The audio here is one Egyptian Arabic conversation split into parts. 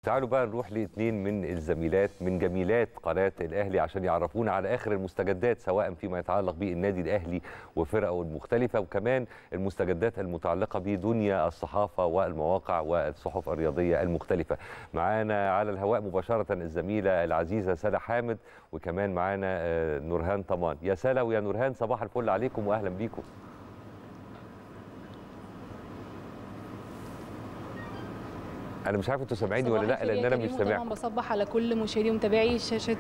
تعالوا بقى نروح لاثنين من الزميلات من جميلات قناه الاهلي عشان يعرفونا على اخر المستجدات سواء فيما يتعلق بالنادي الاهلي وفرقه المختلفه وكمان المستجدات المتعلقه بدنيا الصحافه والمواقع والصحف الرياضيه المختلفه. معانا على الهواء مباشره الزميله العزيزه سلا حامد وكمان معانا آه، نورهان طمان. يا سلا ويا نورهان صباح الفل عليكم واهلا بيكم. انا مش عارف انتوا سامعيني ولا لا لان انا مش طبعا سامعكم بصبح على كل مشاهدي ومتابعي شاشه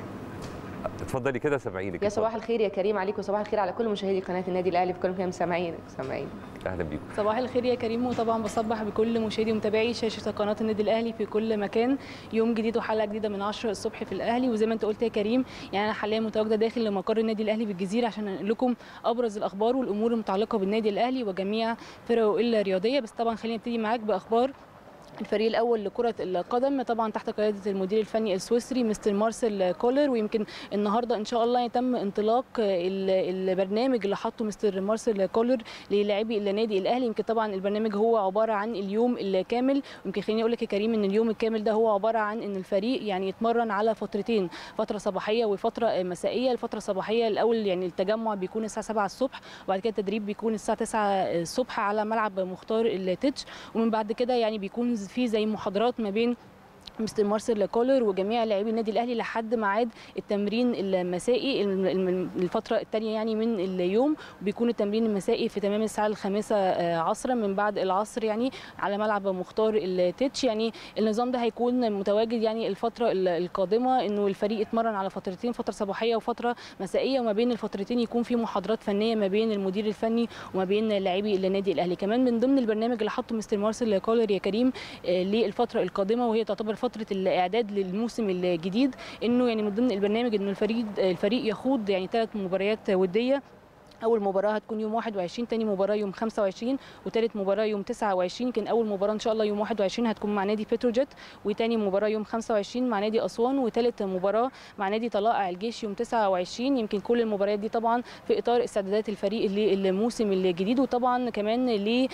اتفضلي كده سامعينك يا صباح الخير يا كريم عليك وصباح الخير على كل مشاهدي قناه النادي الاهلي في كل مكان سامعينك سامعين اهلا بيكم صباح الخير يا كريم وطبعا بصبح بكل مشاهدي ومتابعي شاشه قناه النادي الاهلي في كل مكان يوم جديد وحلقه جديده من 10 الصبح في الاهلي وزي ما انت قلت يا كريم يعني انا حاليا متواجده داخل مقر النادي الاهلي بالجزيره عشان انقل لكم ابرز الاخبار والامور المتعلقه بالنادي الاهلي وجميع فرقه الرياضيه بس طبعا خلينا نبتدي معاك باخبار الفريق الاول لكره القدم طبعا تحت قياده المدير الفني السويسري مستر مارسيل كولر ويمكن النهارده ان شاء الله يتم انطلاق ال- البرنامج اللي حطه مستر مارسيل كولر للاعبي النادي الاهلي يمكن طبعا البرنامج هو عباره عن اليوم الكامل ويمكن خليني اقول لك يا كريم ان اليوم الكامل ده هو عباره عن ان الفريق يعني يتمرن على فترتين فتره صباحيه وفتره مسائيه الفتره الصباحيه الاول يعني التجمع بيكون الساعه 7 الصبح وبعد كده التدريب بيكون الساعه 9 الصبح على ملعب مختار التتش ومن بعد كده يعني بيكون في زي محاضرات ما بين مستر مارسيل كولر وجميع لاعبي النادي الاهلي لحد ميعاد التمرين المسائي الم- الم- الفتره الثانيه يعني من اليوم بيكون التمرين المسائي في تمام الساعه الخامسه آه، عصرا من بعد العصر يعني على ملعب مختار التتش يعني النظام ده هيكون متواجد يعني الفتره ال- القادمه انه الفريق يتمرن على فترتين فتره صباحيه وفتره مسائيه وما بين الفترتين يكون في محاضرات فنيه ما بين المدير الفني وما بين لاعبي النادي الاهلي كمان من ضمن البرنامج اللي حطه مستر مارسيل كولر يا كريم آه، للفتره القادمه وهي تعتبر فتره الاعداد للموسم الجديد انه يعني من ضمن البرنامج انه الفريق الفريق يخوض يعني ثلاث مباريات وديه اول مباراه هتكون يوم 21 تاني مباراه يوم 25 وثالث مباراه يوم 29 يمكن اول مباراه ان شاء الله يوم 21 هتكون مع نادي بتروجيت وتاني مباراه يوم 25 مع نادي اسوان وثالث مباراه مع نادي طلائع الجيش يوم 29 يمكن كل المباريات دي طبعا في اطار استعدادات الفريق للموسم الجديد وطبعا كمان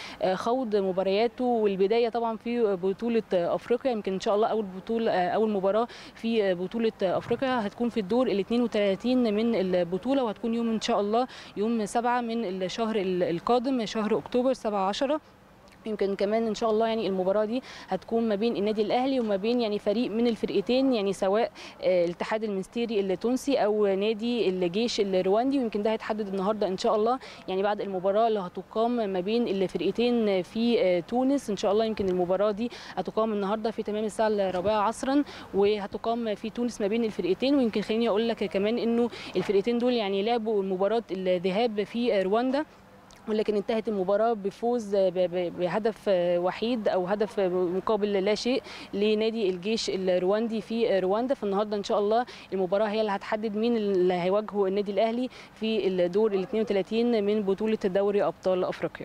لخوض مبارياته والبدايه طبعا في بطوله افريقيا يمكن ان شاء الله اول بطوله اول مباراه في بطوله افريقيا هتكون في الدور ال 32 من البطوله وهتكون يوم ان شاء الله يوم 7 من الشهر القادم شهر اكتوبر 7 10 يمكن كمان ان شاء الله يعني المباراه دي هتكون ما بين النادي الاهلي وما بين يعني فريق من الفرقتين يعني سواء آه، الاتحاد المنستيري التونسي او نادي الجيش الرواندي ويمكن ده هيتحدد النهارده ان شاء الله يعني بعد المباراه اللي هتقام ما بين الفرقتين في آه، تونس ان شاء الله يمكن المباراه دي هتقام النهارده في تمام الساعه الرابعه عصرا وهتقام في تونس ما بين الفرقتين ويمكن خليني اقول لك كمان انه الفرقتين دول يعني لعبوا مباراه الذهاب في رواندا ولكن انتهت المباراة بفوز ب- ب- بهدف وحيد أو هدف مقابل لا شيء لنادي الجيش الرواندي في رواندا فالنهارده إن شاء الله المباراة هي اللي هتحدد مين اللي هيواجهه النادي الأهلي في الدور ال 32 من بطولة دوري أبطال أفريقيا.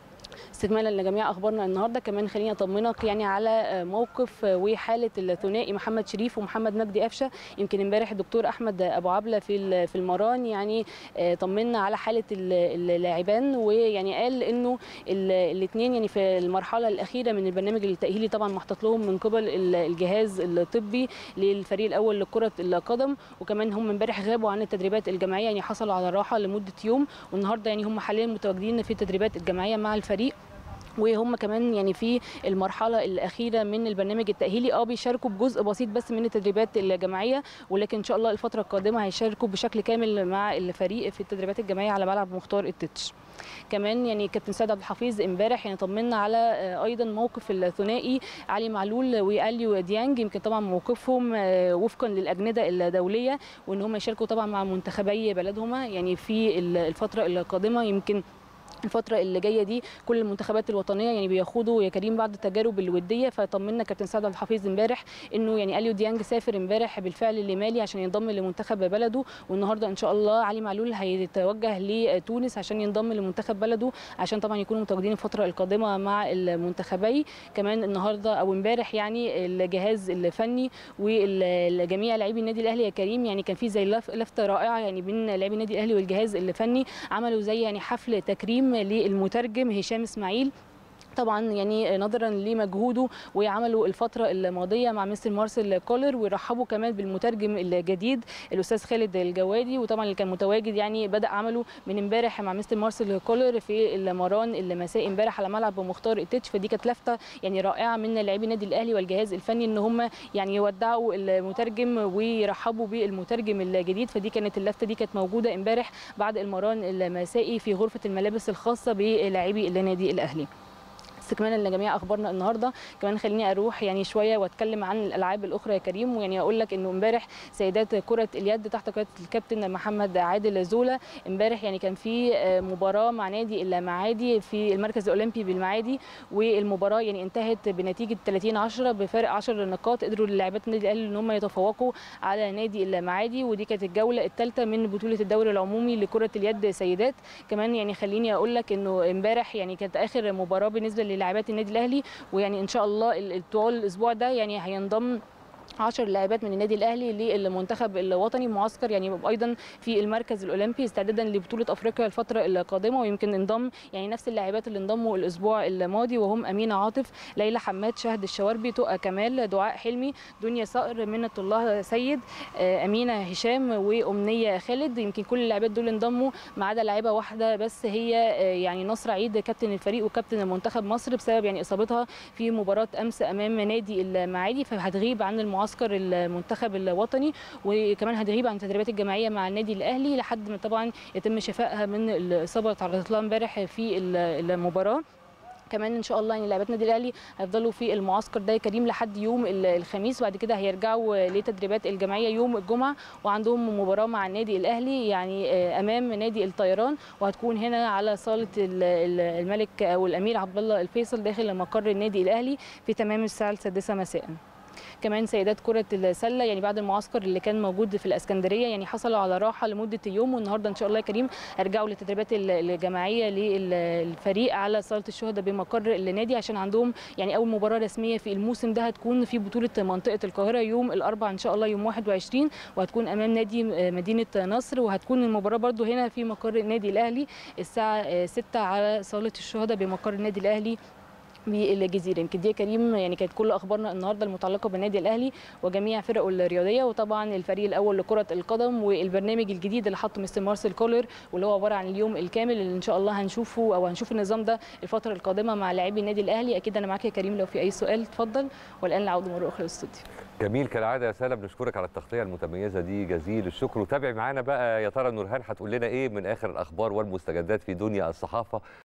استكمالا لجميع اخبارنا النهارده كمان خليني اطمنك يعني على موقف وحاله الثنائي محمد شريف ومحمد مجدي قفشه يمكن امبارح الدكتور احمد ابو عبله في في المران يعني طمنا على حاله اللاعبان ويعني قال انه الاثنين يعني في المرحله الاخيره من البرنامج التاهيلي طبعا محطوط لهم من قبل الجهاز الطبي للفريق الاول لكره القدم وكمان هم امبارح غابوا عن التدريبات الجماعيه يعني حصلوا على راحه لمده يوم والنهارده يعني هم حاليا متواجدين في التدريبات الجماعيه مع الفريق وهم كمان يعني في المرحله الاخيره من البرنامج التاهيلي اه بيشاركوا بجزء بسيط بس من التدريبات الجماعيه ولكن ان شاء الله الفتره القادمه هيشاركوا بشكل كامل مع الفريق في التدريبات الجماعيه على ملعب مختار التتش كمان يعني كابتن سيد عبد الحفيظ امبارح يعني طمنا على آه، ايضا موقف الثنائي علي معلول واليو ديانج يمكن طبعا موقفهم آه، وفقا للاجنده الدوليه وان هم يشاركوا طبعا مع منتخبي بلدهما يعني في الفتره القادمه يمكن الفترة اللي جاية دي كل المنتخبات الوطنية يعني بيخوضوا يا كريم بعض التجارب الودية فطمنا كابتن سعد عبد الحفيظ امبارح انه يعني اليو ديانج سافر امبارح بالفعل لمالي عشان ينضم لمنتخب بلده والنهارده ان شاء الله علي معلول هيتوجه لتونس عشان ينضم لمنتخب بلده عشان طبعا يكونوا متواجدين الفترة القادمة مع المنتخبي كمان النهارده او امبارح يعني الجهاز الفني وجميع لاعبي النادي الاهلي يا كريم يعني كان في زي لف- لفته رائعه يعني بين لاعبي النادي الاهلي والجهاز الفني عملوا زي يعني حفل تكريم للمترجم هشام اسماعيل طبعا يعني نظرا لمجهوده وعمله الفتره الماضيه مع مستر مارسيل كولر ويرحبوا كمان بالمترجم الجديد الاستاذ خالد الجوادي وطبعا اللي كان متواجد يعني بدا عمله من امبارح مع مستر مارسيل كولر في المران المسائي امبارح على ملعب مختار التتش فدي كانت لفته يعني رائعه من لاعبي النادي الاهلي والجهاز الفني ان هم يعني يودعوا المترجم ويرحبوا بالمترجم الجديد فدي كانت اللفته دي كانت موجوده امبارح بعد المران المسائي في غرفه الملابس الخاصه بلاعبي النادي الاهلي استكمالا لجميع اخبارنا النهارده كمان خليني اروح يعني شويه واتكلم عن الالعاب الاخرى يا كريم ويعني اقول لك انه امبارح سيدات كره اليد تحت قياده الكابتن محمد عادل زولا امبارح يعني كان في مباراه مع نادي المعادي في المركز الاولمبي بالمعادي والمباراه يعني انتهت بنتيجه 30 10 بفارق 10 نقاط قدروا اللاعبات النادي الاهلي ان هم يتفوقوا على نادي المعادي ودي كانت الجوله الثالثه من بطوله الدوري العمومي لكره اليد سيدات كمان يعني خليني اقول لك انه امبارح يعني كانت اخر مباراه بالنسبه للاعبات النادي الاهلي ويعني ان شاء الله طوال الاسبوع ده يعني هينضم 10 لاعبات من النادي الاهلي للمنتخب الوطني معسكر يعني ايضا في المركز الاولمبي استعدادا لبطوله افريقيا الفتره القادمه ويمكن انضم يعني نفس اللاعبات اللي انضموا الاسبوع الماضي وهم امينه عاطف ليلى حماد شهد الشواربي تقى كمال دعاء حلمي دنيا صقر منة الله سيد امينه هشام وامنيه خالد يمكن كل اللاعبات دول انضموا ما عدا لاعبه واحده بس هي يعني نصر عيد كابتن الفريق وكابتن المنتخب مصر بسبب يعني اصابتها في مباراه امس امام نادي المعادي فهتغيب عن المعسكر معسكر المنتخب الوطني وكمان هتغيب عن التدريبات الجماعيه مع النادي الاهلي لحد ما طبعا يتم شفائها من الاصابه اللي تعرضت لها امبارح في المباراه كمان ان شاء الله يعني لاعبات النادي الاهلي هيفضلوا في المعسكر ده يا كريم لحد يوم الخميس بعد كده هيرجعوا لتدريبات الجماعيه يوم الجمعه وعندهم مباراه مع النادي الاهلي يعني امام نادي الطيران وهتكون هنا على صاله الملك او الامير عبد الله الفيصل داخل مقر النادي الاهلي في تمام الساعه السادسه مساء كمان سيدات كره السله يعني بعد المعسكر اللي كان موجود في الاسكندريه يعني حصلوا على راحه لمده يوم والنهارده ان شاء الله يا كريم هيرجعوا للتدريبات الجماعيه للفريق على صاله الشهداء بمقر النادي عشان عندهم يعني اول مباراه رسميه في الموسم ده هتكون في بطوله منطقه القاهره يوم الاربعاء ان شاء الله يوم 21 وهتكون امام نادي مدينه نصر وهتكون المباراه برده هنا في مقر النادي الاهلي الساعه 6 على صاله الشهداء بمقر النادي الاهلي بالجزيره يمكن دي يا كريم يعني كانت كل اخبارنا النهارده المتعلقه بالنادي الاهلي وجميع فرقه الرياضيه وطبعا الفريق الاول لكره القدم والبرنامج الجديد اللي حطه مستر مارسيل كولر واللي هو عباره عن اليوم الكامل اللي ان شاء الله هنشوفه او هنشوف النظام ده الفتره القادمه مع لاعبي النادي الاهلي اكيد انا معاك يا كريم لو في اي سؤال اتفضل والان العوده مره اخرى للاستوديو جميل كالعاده يا سلام بنشكرك على التغطيه المتميزه دي جزيل الشكر وتابع معانا بقى يا ترى نورهان هتقول لنا ايه من اخر الاخبار والمستجدات في دنيا الصحافه